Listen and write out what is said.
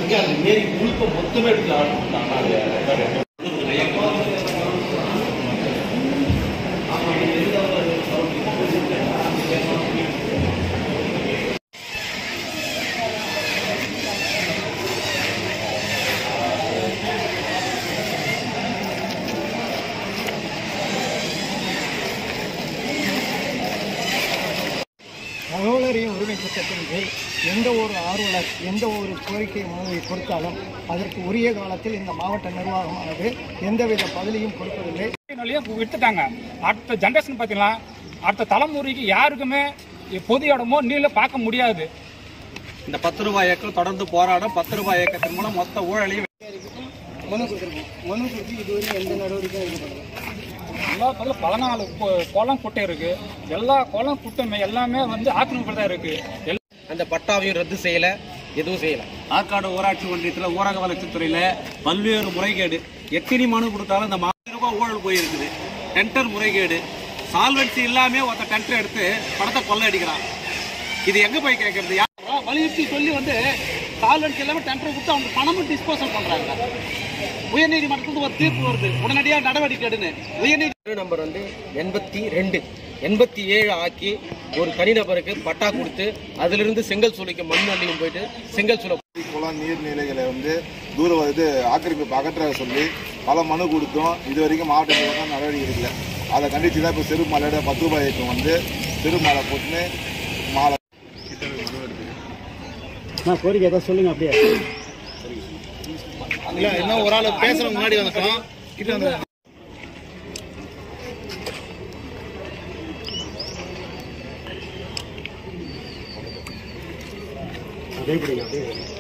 இருக்கு அந்த ஏரி முழுக்க மொத்தமே எடுத்து ஆரம்பிச்சிட்டாங்க அது தகவலறியும் உரிமை சட்டத்தின் கீழ் எந்த ஒரு ஆர்வலர் எந்த ஒரு கோரிக்கை மனுவை கொடுத்தாலும் அதற்கு உரிய காலத்தில் இந்த மாவட்ட நிர்வாகமானது எந்தவித பதிலையும் கொடுப்பதில்லை வழியா விட்டுட்டாங்க அடுத்த ஜென்ரேஷன் பார்த்தீங்கன்னா அடுத்த தலைமுறைக்கு யாருக்குமே பொது இடமோ நீல பார்க்க முடியாது இந்த பத்து ரூபாய் இயக்கம் தொடர்ந்து போராடும் பத்து ரூபாய் இயக்கத்தின் மூலம் மொத்த ஊழலையும் மனு கொடுத்துருக்கோம் மனு கொடுத்து இதுவரை எந்த நடவடிக்கையும் எடுக்கப்படல எல்லா பக்கம் பதினாலு கொ- குளம் குட்டை இருக்கு எல்லா குளம் குட்டைமே எல்லாமே வந்து ஆக்கிரமிப்பு தான் இருக்கு எல்லா அந்த பட்டாவையும் ரத்து செய்யல எதுவும் செய்யல ஆற்காடு ஊராட்சி ஒன்றியத்தில் ஊரக வளர்ச்சித்துறையில பல்வேறு முறைகேடு எத்தனை மனு கொடுத்தாலும் இந்த மாநில ரூபாய் ஊழல் போயிருக்குது டெண்டர் முறைகேடு சால்வன்சி இல்லாம ஒருத்த டெண்டர் எடுத்து பணத்தை கொள்ளை அடிக்கிறான் இது எங்க போய் கேட்கறது யார் வலியுறுத்தி சொல்லி வந்து சால்வன்சி இல்லாம டெண்டர் கொடுத்து அவங்க பணமும் டிஸ்போசல் பண்றாங்க உயர்நீதிமன்றத்துக்கு ஒரு தீர்ப்பு வருது உடனடியாக நடவடிக்கை எடுன்னு உயர்நீதி நம்பர் வந்து எண்பத்தி ரெண்டு எண்பத்தி ஏழு ஆக்கி ஒரு தனிநபருக்கு பட்டா கொடுத்து அதிலிருந்து செங்கல் சூளைக்கு மண் அள்ளியும் போயிட்டு செங்கல் சூளை குளம் நீர்நிலைகளை வந்து தூர இது ஆக்கிரமிப்பு அகற்ற சொல்லி பல மனு கொடுத்தோம் இது வரைக்கும் மாவட்ட நிர்வாகம் நடவடிக்கை எடுக்கல அதை கண்டித்து தான் இப்போ சிறுமலையோட பத்து ரூபாய் இயக்கம் வந்து சிறுமலை போட்டுன்னு மாலை கோரிக்கை ஏதாவது சொல்லுங்க அப்படியே இன்னும் ஒரு ஆள் பேசுற முன்னாடி வந்துட்டோம் இது வந்து அதே பிடிங்க அப்படியே